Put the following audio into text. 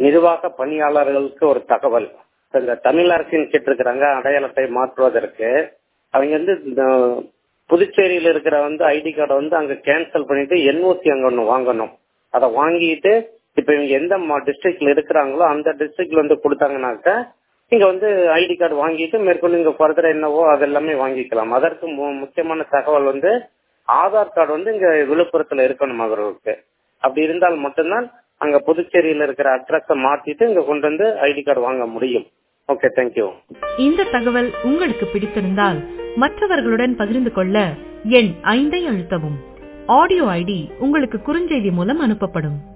நிர்வாக பணியாளர்களுக்கு ஒரு தகவல் இந்த தமிழ் அரசின் கேட்டிருக்கிறாங்க அடையாளத்தை மாற்றுவதற்கு அவங்க வந்து இந்த புதுச்சேரியில இருக்கிற வந்து ஐடி கார்டை வந்து அங்க கேன்சல் பண்ணிட்டு என்ஓசி அங்க ஒன்று வாங்கணும் அதை வாங்கிட்டு இப்ப இவங்க எந்த டிஸ்ட்ரிக்ட்ல இருக்கிறாங்களோ அந்த டிஸ்ட்ரிக்ட்ல வந்து கொடுத்தாங்கனாக்க இங்க வந்து ஐடி கார்டு வாங்கிட்டு மேற்கொண்டு இங்க ஃபர்தர் என்னவோ அதெல்லாமே வாங்கிக்கலாம் அதற்கு முக்கியமான தகவல் வந்து ஆதார் கார்டு வந்து இங்க விழுப்புரத்துல இருக்கணும் அவர்களுக்கு அப்படி இருந்தால் மட்டும்தான் அங்க புதுச்சேரியில இருக்கிற அட்ரஸ மாத்திட்டு இங்க கொண்டு வந்து ஐடி கார்டு வாங்க முடியும் ஓகே தேங்க்யூ இந்த தகவல் உங்களுக்கு பிடித்திருந்தால் மற்றவர்களுடன் பகிர்ந்து கொள்ள எண் ஐந்தை அழுத்தவும் ஆடியோ ஐடி உங்களுக்கு குறுஞ்செய்தி மூலம் அனுப்பப்படும்